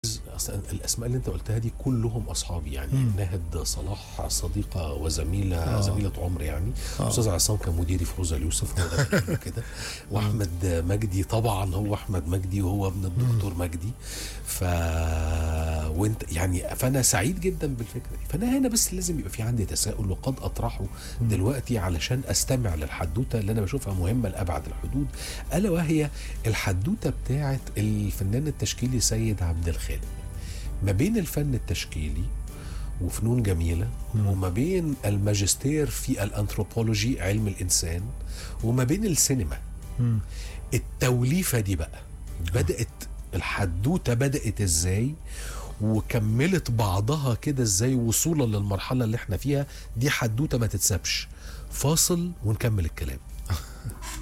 اصلا الاسماء اللي انت قلتها دي كلهم اصحابي يعني مم. ناهد صلاح صديقه وزميله آه. زميله عمر يعني آه. استاذ عصام كان مديري في روزا اليوسف هو ده كان كده واحمد مجدي طبعا هو احمد مجدي وهو ابن الدكتور مجدي ف وانت يعني فانا سعيد جدا بالفكره دي فانا هنا بس لازم يبقى في عندي تساؤل وقد اطرحه دلوقتي علشان استمع للحدوته اللي انا بشوفها مهمه لابعد الحدود الا وهي الحدوته بتاعه الفنان التشكيلي سيد عبد الخالق ما بين الفن التشكيلي وفنون جميله وما بين الماجستير في الانثروبولوجي علم الانسان وما بين السينما مم. التوليفه دي بقى بدات الحدوته بدات ازاي وكملت بعضها كده ازاي وصولا للمرحله اللي احنا فيها دي حدوته ما تتسابش فاصل ونكمل الكلام